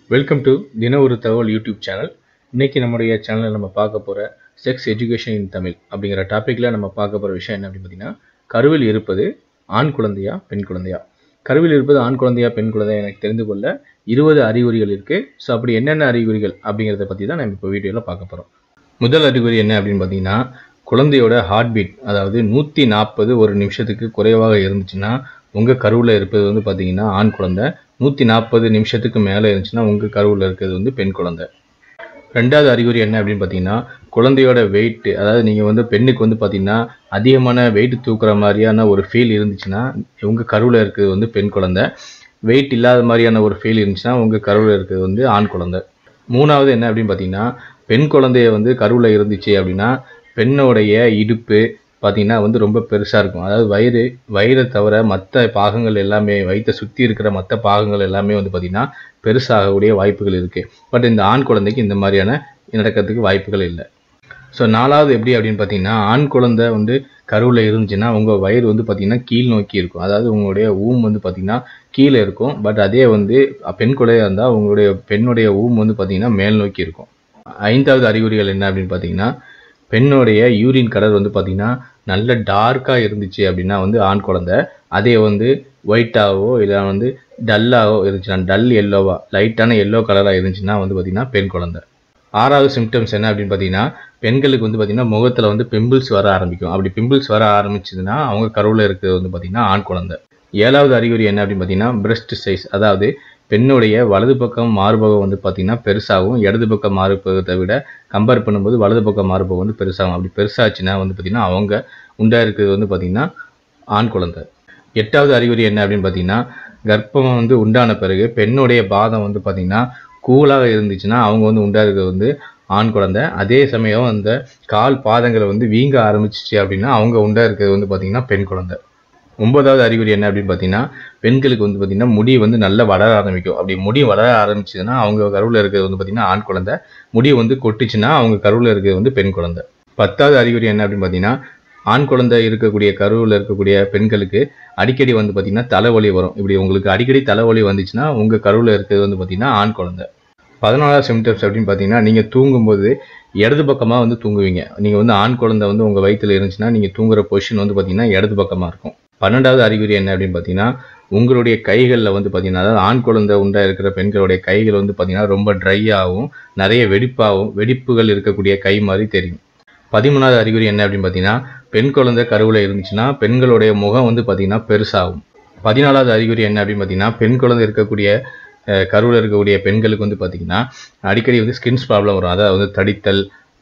welcome to தின ஒரு தகவல் யூடியூப் சேனல் இன்னைக்கு நம்முடைய சேனலில் நம்ம பார்க்க போகிற செக்ஸ் எஜுகேஷன் இன் தமிழ் அப்படிங்கிற டாப்பிக்கில் நம்ம பார்க்க போகிற விஷயம் என்ன அப்படின்னு பார்த்தீங்கன்னா கருவில் இருப்பது ஆண் குழந்தையா பெண் குழந்தையா கருவில் இருப்பது ஆண் குழந்தையா பெண் குழந்தையா எனக்கு தெரிந்து கொள்ள இருபது அறிகுறிகள் இருக்குது ஸோ அப்படி என்னென்ன அறிகுறிகள் அப்படிங்கிறத பற்றி தான் நம்ம இப்போ வீடியோவில் பார்க்க போகிறோம் முதல் அறிகுறி என்ன அப்படின்னு பார்த்தீங்கன்னா குழந்தையோட ஹார்ட் பீட் அதாவது நூற்றி நாற்பது ஒரு நிமிஷத்துக்கு குறைவாக இருந்துச்சுன்னா உங்கள் கருவில் இருப்பது வந்து பார்த்தீங்கன்னா ஆண் குழந்தை நூற்றி நாற்பது நிமிஷத்துக்கு மேலே இருந்துச்சுன்னா உங்கள் கருவில் இருக்கிறது வந்து பெண் குழந்தை ரெண்டாவது அறிகுறி என்ன அப்படின்னு பார்த்தீங்கன்னா குழந்தையோட வெயிட் அதாவது நீங்கள் வந்து பெண்ணுக்கு வந்து பார்த்தீங்கன்னா அதிகமான வெயிட் தூக்குற மாதிரியான ஒரு ஃபீல் இருந்துச்சுன்னா உங்கள் கருவில் இருக்கிறது வந்து பெண் குழந்தை வெயிட் இல்லாத மாதிரியான ஒரு ஃபீல் இருந்துச்சுன்னா உங்கள் கருவில் இருக்கிறது வந்து ஆண் குழந்தை மூணாவது என்ன அப்படின்னு பார்த்தீங்கன்னா பெண் குழந்தைய வந்து கருவில் இருந்துச்சு அப்படின்னா பெண்ணோடைய இடுப்பு பார்த்தீங்கன்னா வந்து ரொம்ப பெருசாக இருக்கும் அதாவது வயிறு வயிறை தவிர மற்ற பாகங்கள் எல்லாமே வயிற்றை சுற்றி இருக்கிற மற்ற பாகங்கள் எல்லாமே வந்து பார்த்திங்கன்னா பெருசாகக்கூடிய வாய்ப்புகள் இருக்குது பட் இந்த ஆண் குழந்தைக்கு இந்த மாதிரியான நடக்கிறதுக்கு வாய்ப்புகள் இல்லை ஸோ நாலாவது எப்படி அப்படின்னு பார்த்தீங்கன்னா ஆண் குழந்தை வந்து கருவில் இருந்துச்சுன்னா உங்கள் வயிறு வந்து பார்த்திங்கன்னா கீழ் நோக்கி இருக்கும் அதாவது உங்களுடைய ஊம் வந்து பார்த்திங்கன்னா கீழே இருக்கும் பட் அதே வந்து பெண் குழந்தையாக இருந்தால் உங்களுடைய பெண்ணுடைய ஊம் வந்து பார்த்திங்கன்னா மேல் நோக்கி இருக்கும் ஐந்தாவது அறிகுறிகள் என்ன அப்படின்னு பார்த்தீங்கன்னா பெண்ணுடைய யூரின் கலர் வந்து பார்த்திங்கன்னா நல்ல டார்க்காக இருந்துச்சு அப்படின்னா வந்து ஆண் குழந்தை அதே வந்து ஒயிட்டாகவோ இல்லை வந்து டல்லாகவோ இருந்துச்சுன்னா டல் எல்லோவா லைட்டான எல்லோ கலராக இருந்துச்சுன்னா வந்து பார்த்திங்கன்னா பெண் குழந்தை ஆறாவது சிம்டம்ஸ் என்ன அப்படின்னு பார்த்தீங்கன்னா பெண்களுக்கு வந்து பார்த்திங்கன்னா முகத்தில் வந்து பிம்பிள்ஸ் வர ஆரம்பிக்கும் அப்படி பிம்பிள்ஸ் வர ஆரம்பிச்சதுன்னா அவங்க கருவில் இருக்கிறது வந்து பார்த்திங்கன்னா ஆண் குழந்தை ஏழாவது அறிகுறி என்ன அப்படின்னு பார்த்தீங்கன்னா பிரஸ்ட் சைஸ் அதாவது பெண்ணுடைய வலது பக்கம் மார்பகம் வந்து பார்த்திங்கன்னா பெருசாகும் இடது பக்கம் மார்பகத்தை விட கம்பேர் பண்ணும்போது வலது பக்கம் மார்பகம் வந்து பெருசாகும் அப்படி பெருசாச்சுன்னா வந்து பார்த்திங்கன்னா அவங்க உண்டா இருக்கிறது வந்து பார்த்திங்கன்னா ஆண் குழந்தை எட்டாவது அறிகுறி என்ன அப்படின்னு பார்த்தீங்கன்னா கர்ப்பம் வந்து உண்டான பிறகு பெண்ணுடைய பாதம் வந்து பார்த்திங்கன்னா கூலாக இருந்துச்சுன்னா அவங்க வந்து உண்டா இருக்கிறது வந்து ஆண் குழந்தை அதே சமயம் அந்த கால் பாதங்களை வந்து வீங்க ஆரம்பிச்சிச்சு அப்படின்னா அவங்க உண்டா இருக்கிறது வந்து பார்த்திங்கன்னா பெண் குழந்தை ஒன்பதாவது அறிகுறி என்ன அப்படின்னு பார்த்தீங்கன்னா பெண்களுக்கு வந்து பார்த்திங்கன்னா முடி வந்து நல்லா வளர ஆரம்பிக்கும் அப்படி முடி வளர ஆரம்பிச்சதுன்னா அவங்க கருவில் இருக்கிறது வந்து பார்த்திங்கன்னா ஆண் குழந்தை முடி வந்து கொட்டுச்சுன்னா அவங்க கருவில் இருக்கிறது வந்து பெண் குழந்தை பத்தாவது அறிகுறி என்ன அப்படின்னு பார்த்தீங்கன்னா ஆண் குழந்தை இருக்கக்கூடிய கருவில் இருக்கக்கூடிய பெண்களுக்கு அடிக்கடி வந்து பார்த்திங்கன்னா தலைவலி வரும் இப்படி உங்களுக்கு அடிக்கடி தலைவலி வந்துச்சுன்னா உங்கள் கருவில் இருக்கிறது வந்து பார்த்திங்கன்னா ஆண் குழந்தை பதினாலாவது சிம்டம்ஸ் அப்படின்னு பார்த்தீங்கன்னா நீங்கள் தூங்கும்போது இடது பக்கமாக வந்து தூங்குவீங்க நீங்கள் வந்து ஆண் குழந்தை வந்து உங்கள் வயிற்றில் இருந்துச்சுன்னா நீங்கள் தூங்குற பொசிஷன் வந்து பார்த்திங்கன்னா இடது பக்கமாக இருக்கும் பன்னெண்டாவது அறிகுறி என்ன அப்படின்னு பார்த்தீங்கன்னா உங்களுடைய கைகளில் வந்து பார்த்தீங்கன்னா அதாவது ஆண் குழந்தை உண்டா இருக்கிற பெண்களுடைய கைகள் வந்து பார்த்தீங்கன்னா ரொம்ப ட்ரையாகவும் நிறைய வெடிப்பாகவும் வெடிப்புகள் இருக்கக்கூடிய கை மாதிரி தெரியும் பதிமூணாவது அறிகுறி என்ன அப்படின்னு பார்த்தீங்கன்னா பெண் குழந்தை கருவில் இருந்துச்சுன்னா பெண்களுடைய முகம் வந்து பார்த்திங்கன்னா பெருசாகும் பதினாலாவது அறிகுறி என்ன அப்படின்னு பார்த்தீங்கன்னா பெண் குழந்தை இருக்கக்கூடிய கருவில் இருக்கக்கூடிய பெண்களுக்கு வந்து பார்த்திங்கன்னா அடிக்கடி வந்து ஸ்கின்ஸ் ப்ராப்ளம் வரும் அதாவது வந்து தடித்தல்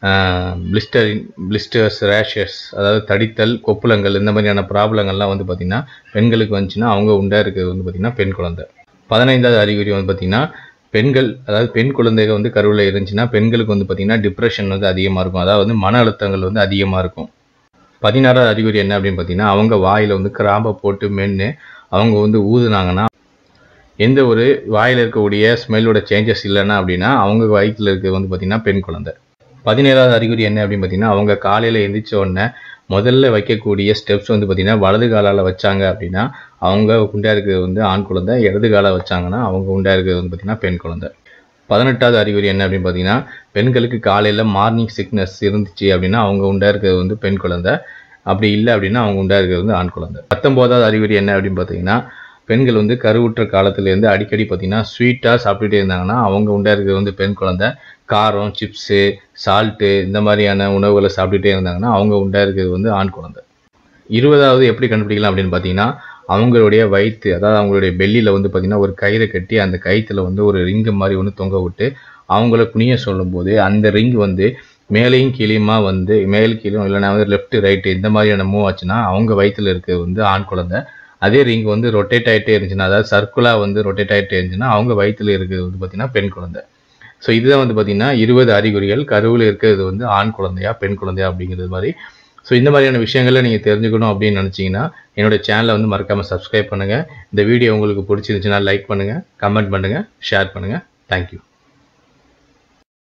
பிளிஸ்டரின் பிளிஸ்டர்ஸ் ரேஷஸ் அதாவது தடித்தல் கொப்புளங்கள் இந்த மாதிரியான ப்ராப்ளங்கள்லாம் வந்து பார்த்திங்கன்னா பெண்களுக்கு வந்துச்சுன்னா அவங்க உண்டா இருக்கிறது வந்து பார்த்திங்கன்னா பெண் குழந்தை பதினைந்தாவது அறிகுறி வந்து பார்த்திங்கன்னா பெண்கள் அதாவது பெண் குழந்தைகள் வந்து கருவில் இருந்துச்சுன்னா பெண்களுக்கு வந்து பார்த்திங்கன்னா டிப்ரெஷன் வந்து அதிகமாக இருக்கும் அதாவது வந்து மன அழுத்தங்கள் வந்து அதிகமாக இருக்கும் பதினாறாவது அறிகுறி என்ன அப்படின்னு பார்த்தீங்கன்னா அவங்க வாயில் வந்து கிராம்பை போட்டு மென்று அவங்க வந்து ஊதுனாங்கன்னா எந்த ஒரு வாயில் இருக்கக்கூடிய ஸ்மெல்லோட சேஞ்சஸ் இல்லைன்னா அப்படின்னா அவங்க வயிற்றில் இருக்கிறது வந்து பார்த்திங்கன்னா பெண் குழந்தை பதினேழாவது அறிகுறி என்ன அப்படின்னு பார்த்தீங்கன்னா அவங்க காலையில் எந்திரிச்ச உடனே முதல்ல வைக்கக்கூடிய ஸ்டெப்ஸ் வந்து பார்த்திங்கன்னா வலது காலால் வச்சாங்க அப்படின்னா அவங்க உண்டா இருக்கிறது வந்து ஆண் குழந்தை இடது காலை வச்சாங்கன்னா அவங்க உண்டா இருக்கிறது வந்து பார்த்திங்கன்னா பெண் குழந்தை பதினெட்டாவது அறிகுறி என்ன அப்படின்னு பார்த்தீங்கன்னா பெண்களுக்கு காலையில் மார்னிங் சிக்னஸ் இருந்துச்சு அப்படின்னா அவங்க உண்டா இருக்கிறது வந்து பெண் குழந்தை அப்படி இல்லை அப்படின்னா அவங்க உண்டா இருக்கிறது வந்து ஆண் குழந்தை பத்தொம்போதாவது அறிகுறி என்ன அப்படின்னு பார்த்தீங்கன்னா பெண்கள் வந்து கருவுற்ற காலத்துலேருந்து அடிக்கடி பார்த்திங்கன்னா ஸ்வீட்டாக சாப்பிட்டுட்டே இருந்தாங்கன்னா அவங்க உண்டா இருக்கிறது வந்து பெண் குழந்தை காரம் சிப்ஸு சால்ட்டு இந்த மாதிரியான உணவுகளை சாப்பிட்டுட்டே இருந்தாங்கன்னா அவங்க உண்டா இருக்கிறது வந்து ஆண் குழந்தை இருபதாவது எப்படி கண்டுபிடிக்கலாம் அப்படின்னு பார்த்தீங்கன்னா அவங்களுடைய வயிற்று அதாவது அவங்களுடைய பெல்லியில் வந்து பார்த்திங்கன்னா ஒரு கயிறை கட்டி அந்த கயிற்றுல வந்து ஒரு ரிங்கு மாதிரி ஒன்று தொங்க விட்டு அவங்கள குனிய சொல்லும்போது அந்த ரிங் வந்து மேலேயும் கீழேயுமா வந்து மேல் கீழும் இல்லைனா வந்து லெஃப்ட் ரைட்டு இந்த மாதிரியான மூவ் ஆச்சுன்னா அவங்க வயிற்றில் இருக்கிறது வந்து ஆண் குழந்தை அதே ரிங் வந்து ரொட்டேட் ஆகிட்டே இருந்துச்சுன்னா அதாவது சர்க்குலாக வந்து ரொட்டேட் ஆகிட்டே இருந்துச்சுன்னா அவங்க வயிற்றில் இருக்கிறது வந்து பார்த்திங்கன்னா பெண் குழந்தை ஸோ இதுதான் வந்து பார்த்திங்கன்னா இருபது அறிகுறிகள் கருவில் இருக்கிறது வந்து ஆண் குழந்தையா பெண் குழந்தையா அப்படிங்கிறது மாதிரி ஸோ இந்த மாதிரியான விஷயங்களை நீங்கள் தெரிஞ்சுக்கணும் அப்படின்னு நினச்சிங்கன்னா என்னோட சேனலை வந்து மறக்காமல் சப்ஸ்கிரைப் பண்ணுங்கள் இந்த வீடியோ உங்களுக்கு பிடிச்சிருந்துச்சுன்னா லைக் பண்ணுங்கள் கமெண்ட் பண்ணுங்கள் ஷேர் பண்ணுங்கள் தேங்க்யூ